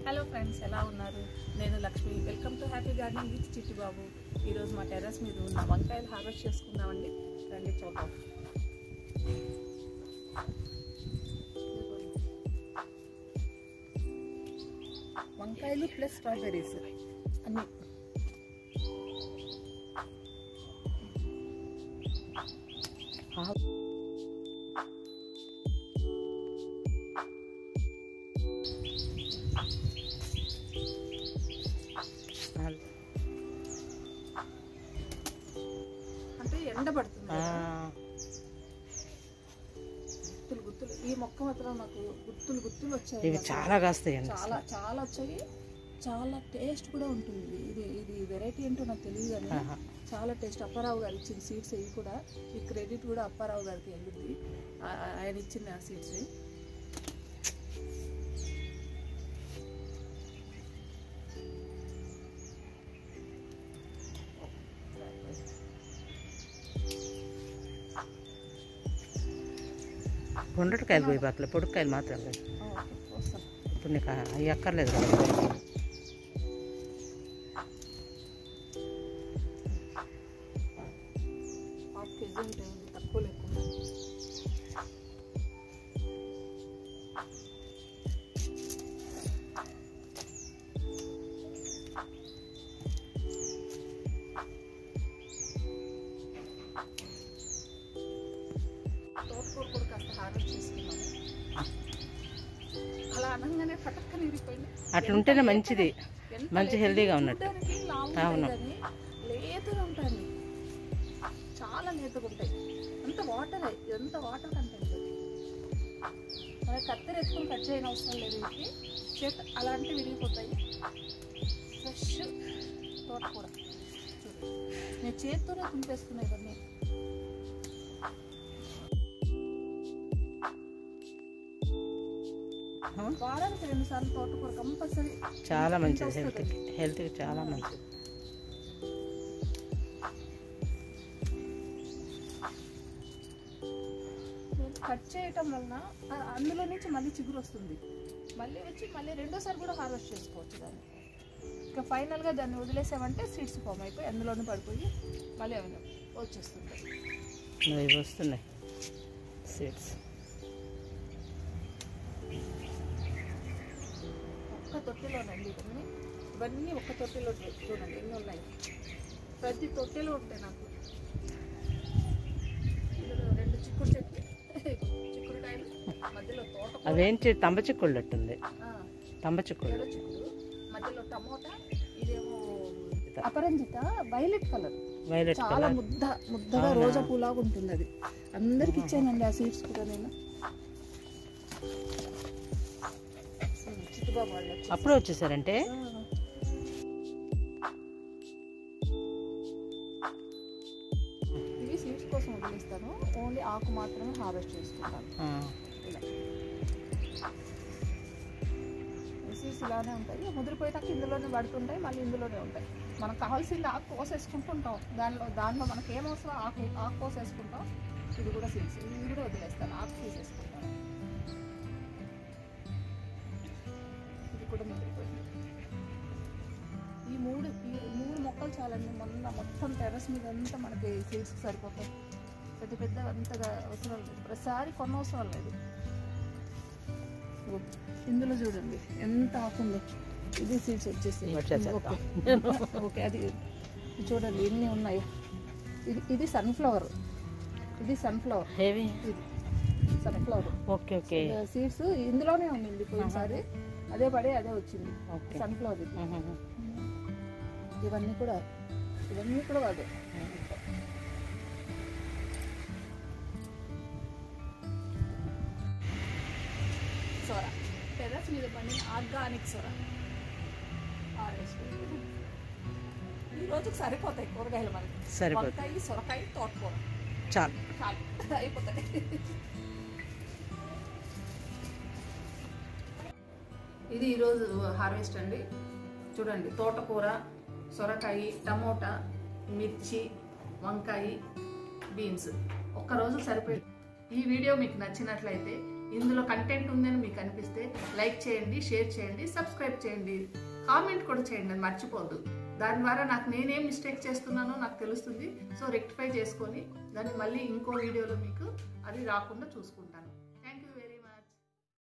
Hello friends ఎలా ఉన్నారు నేను Lakshmi welcome to happy gardening with Chittibabu ఈరోజు మా టెర్రస్ మీద ఉన్న వంకాయలు హార్వెస్ట్ చేసుకుందామండి రండి చూద్దాం వంకాయలు ప్లస్ స్ట్రాబెర్రీస్ అన్ని అంటే ఎండ పడుతుంది ఆ, కదా. గుత్తులు గుత్తులు ఈ మొక్క మాత్రం నాకు గుత్తులు గుత్తులు వచ్చాయి ఇవి నాకు. చాలా కాస్తాయండి చాలా చాలా వచ్చాయి చాలా టేస్ట్ కూడా ఉంటుంది ఇది ఇది వెరైటీ ఏంటో నాకు తెలియదు కానీ ఆహా. చాలా టేస్ట్ అప్పారావు గారు ఇచ్చిన సీడ్స్ ఇవి కూడా ఈ క్రెడిట్ కూడా అప్పారావు గారికి వెళ్ళింది ఆ- ఆ- ఆయన ఇచ్చిన ఆ సీడ్స్ గుండ్రటికాయలు పోయి పక్కల పొడుకాయలు మాత్రం పోయి. వస్తాం ఇప్పుడు నీకు అవి అక్కర్లేదు కదా హాఫ్ కేజీ ఉంటాయండి తక్కువ లేకుండా తోటకూర కూడా కాస్త హార్వెస్ట్ చేసుకున్నాము అలా అనగానే పటక్కన ఇరిపోయింది అట్లుంటేనే మంచిది ఎంత మంచి లేత- హెల్దీగా ఇది ఉన్నట్టు. చూడ్డానికి లావు ఉంటాయి అవును. కానీ లేతగా ఉంటాయి చాలా లేతగా ఉంటాయి అంత వాటర్ ఎంత వాటర్ కంటెంట్ మన కత్తెర ఎత్తుకుని కట్ చేయని అవసరం లేదు వీటికి చేత అలాంటివి విరిగిపోతాయి ఫ్రెష్ తోటకూర చూడు నేను చేత్తోనే తుంపేస్తున్నా ఇవన్నీ వారానికి రెండు సార్లు తోటకూర కంపల్సరీ చాలా మంచిది హెల్త్కి హెల్త్కి చాలా మంచిది కట్ చేయటం వలన ఆ- అందులో నుంచి మళ్ళీ చిగురు వస్తుంది మళ్ళీ వచ్చి మళ్ళీ రెండోసారి కూడా హార్వెస్ట్ చేసుకోవచ్చు దాన్ని ఇక ఫైనల్గా దాన్ని వదిలేసామంటే సీడ్స్ ఫామ్ అయిపోయి అందులోనే పడిపోయి మళ్ళీ అవి వచ్చేస్తుంటాయి నువ్వు ఇవి వస్తున్నాయి సీడ్స్ ఒక్క తొట్టిలోనండి ఇవన్నీ ఇవన్నీ ఒక్క తొట్టిలో ఉంటాయి. చూడండి ఎన్ని ఉన్నాయి ప్రతి తొట్టిలో ఉంటాయి నాకు ఇందులో రెండు చిక్కుడు చెట్లు చిక్కుడుకాయలు మధ్యలో తోట అవేంటి తంబ చిక్కుళ్ళట్టుంది ఆ, తంబ చిక్కుళ్ళు ఎర్ర చిక్కుడు మధ్యలో టమోటా ఇదేమో అపరంజిత వైలెట్ కలర్ వైలెట్ చాలా కలర్ ముద్ద ముద్దగా అవునా? రోజా పూలాగా ఉంటుంది అది అందరికి ఇచ్చానండి ఆ సీడ్స్ కూడా నేను ఉమ్, చిట్టుబాబు వాళ్ళు వచ్చేసి. అప్పుడే వచ్చేసారంటే ఆ. ఇవి సీడ్స్ కోసం వదిలేస్తాను ఓన్లీ ఆకు మాత్రమే హార్వెస్ట్ చేసుకుంటాను ఆ, ఇలా సీడ్స్ ఇలానే ఉంటాయి ముదిరిపోయాక ఇందులోనే పడుతుంటాయి మళ్ళీ ఇందులోనే ఉంటాయి మనకు కావాల్సింది ఆకు కోసేసుకుంటుంటాం దానిలో దానిలో మనకి ఏం అవసరం ఆకు ఆకు కోసేసుకుంటాం ఇది కూడా సీడ్స్ ఇది కూడా వదిలేస్తాను ఆకు తీసేసుకుంటాను ఇది కూడా ముదిరిపోయింది ఈ మూడు ఈ మూడు మొక్కలు చాలండి మొన్న మొత్తం టెర్రస్ మీద అంతా మనకి సీడ్స్ సరిపోతాయి పెద్ద పెద్ద అంతగా అవసరం లేదు ప్రతిసారి కొన్న అవసరం లేదు ఓ, ఇందులో చూడండి ఎంత ఆకుందో ఇది సీడ్స్ వచ్చేసి వచ్చేసేద్దాం. ఓకే అది ఇది చూడండి ఎన్ని ఉన్నాయో ఇది ఇది సన్ఫ్లవర్ ఇది సన్ఫ్లవర్ హెవీ ఇది సన్ఫ్లవర్ ఓకే ఓకే సీడ్స్ ఇందులోనే ఉండింది పోయినసారి అదే పడే అదే వచ్చింది ఓకే సన్ఫ్లవర్ ఇది ఉహుహు. ఇవన్నీ కూడా ఇవన్నీ కూడా అదే సొర టెర్రస్ మీద పండిన ఆర్గానిక్ సొర ఆరెంజ్ ఈ రోజుకి సరిపోతాయి కూరగాయలు మనకి సరిపోతుంది వంకాయ సొరకాయ తోటకూర చాలు చాలు అయిపోతాయి ఇది ఈరోజు హార్వెస్ట్ అండి చూడండి తోటకూర సొరకాయ టమోటా మిర్చి వంకాయ బీన్స్ ఒక్కరోజు సరిపోయి ఈ వీడియో మీకు నచ్చినట్లయితే ఇందులో కంటెంట్ ఉందని మీకు అనిపిస్తే లైక్ చేయండి షేర్ చేయండి సబ్స్క్రైబ్ చేయండి కామెంట్ కూడా చేయండి అది మర్చిపోద్దు దాని ద్వారా నాకు నేనేం మిస్టేక్ చేస్తున్నానో నాకు తెలుస్తుంది సో రెక్టిఫై చేసుకొని దాన్ని మళ్ళీ ఇంకో వీడియోలో మీకు అది రాకుండా చూసుకుంటాను